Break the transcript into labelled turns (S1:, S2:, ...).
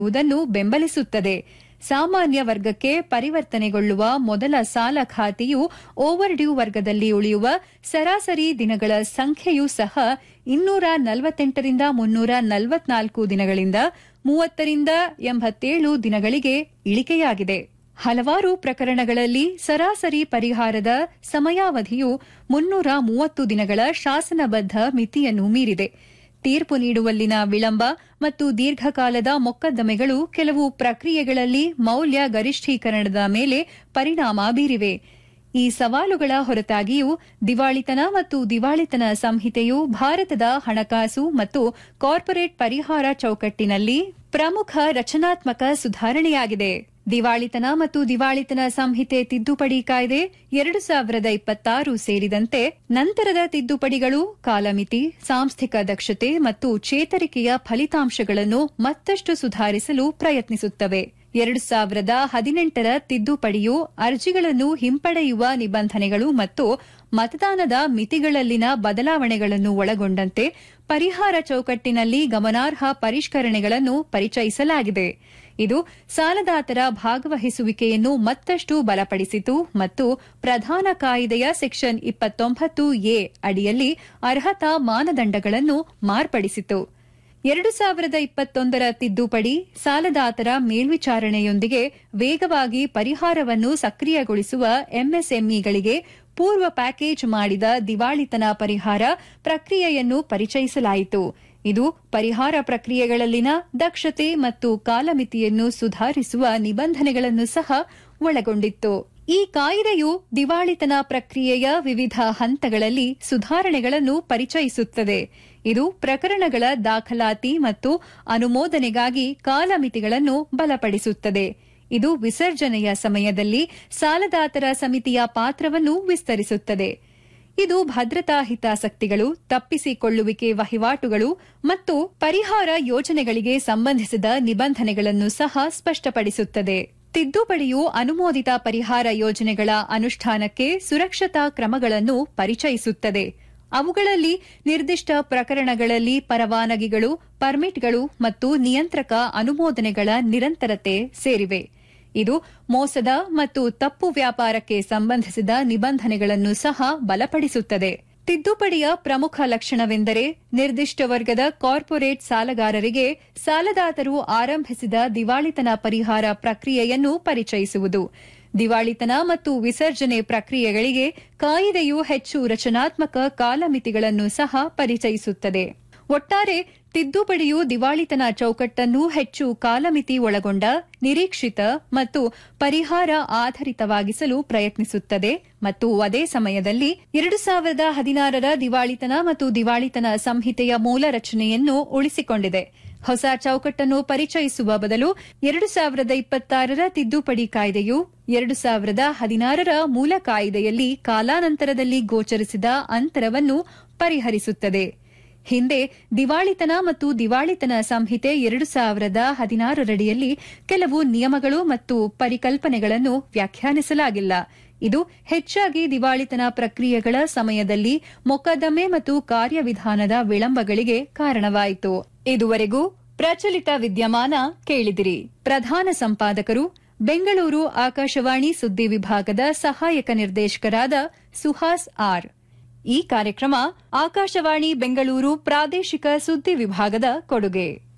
S1: ವುದನ್ನು ಬೆಂಬಲಿಸುತ್ತದೆ ಸಾಮಾನ್ಯ ವರ್ಗಕ್ಕೆ ಪರಿವರ್ತನೆಗೊಳ್ಳುವ ಮೊದಲ ಸಾಲ ಖಾತೆಯು ಓವರ್ ಡ್ಯೂ ವರ್ಗದಲ್ಲಿ ಉಳಿಯುವ ಸರಾಸರಿ ದಿನಗಳ ಸಂಖ್ಯೆಯೂ ಸಹ ಇನ್ನೂರ ನಲವತ್ತೆಂಟರಿಂದ ಮುನ್ನೂರ ನಲವತ್ನಾಲ್ಕು ದಿನಗಳಿಂದ ಮೂವತ್ತರಿಂದ ಎಂಬತ್ತೇಳು ದಿನಗಳಿಗೆ ಇಳಿಕೆಯಾಗಿದೆ ಹಲವಾರು ಪ್ರಕರಣಗಳಲ್ಲಿ ಸರಾಸರಿ ಪರಿಹಾರದ ಸಮಯಾವಧಿಯು ಮುನ್ನೂರ ಮೂವತ್ತು ದಿನಗಳ ಶಾಸನಬದ್ಧ ಮಿತಿಯನ್ನು ಮೀರಿದೆ ತೀರ್ಪು ನೀಡುವಲ್ಲಿನ ವಿಳಂಬ ಮತ್ತು ದೀರ್ಘಕಾಲದ ಮೊಕದ್ದಮೆಗಳು ಕೆಲವು ಪ್ರಕ್ರಿಯೆಗಳಲ್ಲಿ ಮೌಲ್ಯ ಗರಿಷ್ಠೀಕರಣದ ಮೇಲೆ ಪರಿಣಾಮ ಬೀರಿವೆ ಈ ಸವಾಲುಗಳ ಹೊರತಾಗಿಯೂ ದಿವಾಳಿತನ ಮತ್ತು ದಿವಾಳಿತನ ಸಂಹಿತೆಯು ಭಾರತದ ಹಣಕಾಸು ಮತ್ತು ಕಾರ್ಪೊರೇಟ್ ಪರಿಹಾರ ಚೌಕಟ್ಟಿನಲ್ಲಿ ಪ್ರಮುಖ ರಚನಾತ್ಮಕ ಸುಧಾರಣೆಯಾಗಿದೆ ದಿವಾಳಿತನ ಮತ್ತು ದಿವಾಳಿತನ ಸಂಹಿತೆ ತಿದ್ದುಪಡಿ ಕಾಯ್ದೆ ಎರಡು ಸಾವಿರದ ಇಪ್ಪತ್ತಾರು ಸೇರಿದಂತೆ ನಂತರದ ತಿದ್ದುಪಡಿಗಳು ಕಾಲಮಿತಿ ಸಾಂಸ್ಥಿಕ ದಕ್ಷತೆ ಮತ್ತು ಚೇತರಿಕೆಯ ಫಲಿತಾಂಶಗಳನ್ನು ಮತ್ತಷ್ಟು ಸುಧಾರಿಸಲು ಪ್ರಯತ್ನಿಸುತ್ತವೆ ಎರಡು ಸಾವಿರದ ಹದಿನೆಂಟರ ತಿದ್ದುಪಡಿಯು ಅರ್ಜಿಗಳನ್ನು ಹಿಂಪಡೆಯುವ ನಿಬಂಧನೆಗಳು ಮತ್ತು ಮತದಾನದ ಮಿತಿಗಳಲ್ಲಿನ ಬದಲಾವಣೆಗಳನ್ನು ಒಳಗೊಂಡಂತೆ ಪರಿಹಾರ ಚೌಕಟ್ಟಿನಲ್ಲಿ ಗಮನಾರ್ಹ ಪರಿಷ್ಕರಣೆಗಳನ್ನು ಪರಿಚಯಿಸಲಾಗಿದೆ ಇದು ಸಾಲದಾತರ ಭಾಗವಹಿಸುವಿಕೆಯನ್ನು ಮತ್ತಷ್ಟು ಬಲಪಡಿಸಿತು ಮತ್ತು ಪ್ರಧಾನ ಕಾಯ್ದೆಯ ಸೆಕ್ಷನ್ ಇಪ್ಪತ್ತೊಂಬತ್ತು ಎ ಅಡಿಯಲ್ಲಿ ಅರ್ಹತಾ ಮಾನದಂಡಗಳನ್ನು ಮಾರ್ಪಡಿಸಿತು ಎರಡು ಸಾವಿರದ ಇಪ್ಪತ್ತೊಂದರ ತಿದ್ದುಪಡಿ ಸಾಲದಾತರ ಮೇಲ್ವಿಚಾರಣೆಯೊಂದಿಗೆ ವೇಗವಾಗಿ ಪರಿಹಾರವನ್ನು ಸಕ್ರಿಯಗೊಳಿಸುವ ಎಂಎಸ್ಎಂಇಗಳಿಗೆ ಪೂರ್ವ ಪ್ಯಾಕೇಜ್ ಮಾಡಿದ ದಿವಾಳಿತನ ಪರಿಹಾರ ಪ್ರಕ್ರಿಯೆಯನ್ನು ಪರಿಚಯಿಸಲಾಯಿತು ಇದು ಪರಿಹಾರ ಪ್ರಕ್ರಿಯೆಗಳಲ್ಲಿನ ದಕ್ಷತೆ ಮತ್ತು ಕಾಲಮಿತಿಯನ್ನು ಸುಧಾರಿಸುವ ನಿಬಂಧನೆಗಳನ್ನು ಸಹ ಒಳಗೊಂಡಿತ್ತು ಈ ಕಾಯ್ದೆಯು ದಿವಾಳಿತನ ಪ್ರಕ್ರಿಯೆಯ ವಿವಿಧ ಹಂತಗಳಲ್ಲಿ ಸುಧಾರಣೆಗಳನ್ನು ಪರಿಚಯಿಸುತ್ತದೆ ಇದು ಪ್ರಕರಣಗಳ ದಾಖಲಾತಿ ಮತ್ತು ಅನುಮೋದನೆಗಾಗಿ ಕಾಲಮಿತಿಗಳನ್ನು ಬಲಪಡಿಸುತ್ತದೆ ಇದು ವಿಸರ್ಜನೆಯ ಸಮಯದಲ್ಲಿ ಸಾಲದಾತರ ಸಮಿತಿಯ ಪಾತ್ರವನ್ನು ವಿಸ್ತರಿಸುತ್ತದೆ ಇದು ಭದ್ರತಾ ಹಿತಾಸಕ್ತಿಗಳು ತಪ್ಪಿಸಿಕೊಳ್ಳುವಿಕೆ ವಹಿವಾಟುಗಳು ಮತ್ತು ಪರಿಹಾರ ಯೋಜನೆಗಳಿಗೆ ಸಂಬಂಧಿಸಿದ ನಿಬಂಧನೆಗಳನ್ನು ಸಹ ಸ್ಪಷ್ಟಪಡಿಸುತ್ತದೆ ತಿದ್ದುಪಡಿಯು ಅನುಮೋದಿತ ಪರಿಹಾರ ಯೋಜನೆಗಳ ಅನುಷ್ಠಾನಕ್ಕೆ ಸುರಕ್ಷತಾ ಕ್ರಮಗಳನ್ನು ಪರಿಚಯಿಸುತ್ತದೆ ಅವುಗಳಲ್ಲಿ ನಿರ್ದಿಷ್ಟ ಪ್ರಕರಣಗಳಲ್ಲಿ ಪರವಾನಗಿಗಳು ಪರ್ಮಿಟ್ಗಳು ಮತ್ತು ನಿಯಂತ್ರಕ ಅನುಮೋದನೆಗಳ ನಿರಂತರತೆ ಸೇರಿವೆ ಇದು ಮೋಸದ ಮತ್ತು ತಪ್ಪು ವ್ಯಾಪಾರಕ್ಕೆ ಸಂಬಂಧಿಸಿದ ನಿಬಂಧನೆಗಳನ್ನು ಸಹ ಬಲಪಡಿಸುತ್ತದೆ ತಿದ್ದುಪಡಿಯ ಪ್ರಮುಖ ಲಕ್ಷಣವೆಂದರೆ ನಿರ್ದಿಷ್ಟ ವರ್ಗದ ಕಾರ್ಪೊರೇಟ್ ಸಾಲಗಾರರಿಗೆ ಸಾಲದಾತರು ಆರಂಭಿಸಿದ ದಿವಾಳಿತನ ಪರಿಹಾರ ಪ್ರಕ್ರಿಯೆಯನ್ನು ಪರಿಚಯಿಸುವುದು ದಿವಾಳಿತನ ಮತ್ತು ವಿಸರ್ಜನೆ ಪ್ರಕ್ರಿಯೆಗಳಿಗೆ ಕಾಯಿದೆಯು ಹೆಚ್ಚು ರಚನಾತ್ಮಕ ಕಾಲಮಿತಿಗಳನ್ನು ಸಹ ಪರಿಚಯಿಸುತ್ತದೆ ಒಟ್ಟಾರೆ ತಿದ್ದುಪಡಿಯು ದಿವಾಳಿತನ ಚೌಕಟ್ಟನ್ನು ಹೆಚ್ಚು ಕಾಲಮಿತಿ ಒಳಗೊಂಡ ನಿರೀಕ್ಷಿತ ಮತ್ತು ಪರಿಹಾರ ಆಧರಿತವಾಗಿಸಲು ಪ್ರಯತ್ನಿಸುತ್ತದೆ ಮತ್ತು ಅದೇ ಸಮಯದಲ್ಲಿ ಎರಡು ಸಾವಿರದ ಹದಿನಾರರ ದಿವಾಳಿತನ ಮತ್ತು ದಿವಾಳಿತನ ಸಂಹಿತೆಯ ಮೂಲ ರಚನೆಯನ್ನು ಉಳಿಸಿಕೊಂಡಿದೆ ಹೊಸ ಚೌಕಟ್ಟನ್ನು ಪರಿಚಯಿಸುವ ಬದಲು ಎರಡು ಸಾವಿರದ ಇಪ್ಪತ್ತಾರರ ತಿದ್ದುಪಡಿ ಕಾಯ್ದೆಯು ಎರಡು ಸಾವಿರದ ಹದಿನಾರರ ಮೂಲ ಕಾಯ್ದೆಯಲ್ಲಿ ಕಾಲಾನಂತರದಲ್ಲಿ ಗೋಚರಿಸಿದ ಅಂತರವನ್ನು ಪರಿಹರಿಸುತ್ತದೆ ಹಿಂದೆ ದಿವಾಳಿತನ ಮತ್ತು ದಿವಾಳಿತನ ಸಂಹಿತೆ ಎರಡು ಸಾವಿರದ ಹದಿನಾರರಡಿಯಲ್ಲಿ ಕೆಲವು ನಿಯಮಗಳು ಮತ್ತು ಪರಿಕಲ್ಪನೆಗಳನ್ನು ವ್ಯಾಖ್ಯಾನಿಸಲಾಗಿಲ್ಲ ಇದು ಹೆಚ್ಚಾಗಿ ದಿವಾಳಿತನ ಪ್ರಕ್ರಿಯೆಗಳ ಸಮಯದಲ್ಲಿ ಮೊಕದ್ದಮೆ ಮತ್ತು ಕಾರ್ಯವಿಧಾನದ ವಿಳಂಬಗಳಿಗೆ ಕಾರಣವಾಯಿತು ಇದುವರೆಗೂ ಪ್ರಚಲಿತ ವಿದ್ಯಮಾನ ಕೇಳಿದಿರಿ ಪ್ರಧಾನ ಸಂಪಾದಕರು ಬೆಂಗಳೂರು ಆಕಾಶವಾಣಿ ಸುದ್ದಿ ವಿಭಾಗದ ಸಹಾಯಕ ನಿರ್ದೇಶಕರಾದ ಸುಹಾಸ್ ಆರ್ ಈ ಕಾರ್ಯಕ್ರಮ ಆಕಾಶವಾಣಿ ಬೆಂಗಳೂರು ಪ್ರಾದೇಶಿಕ ಸುದ್ದಿ ವಿಭಾಗದ ಕೊಡುಗೆ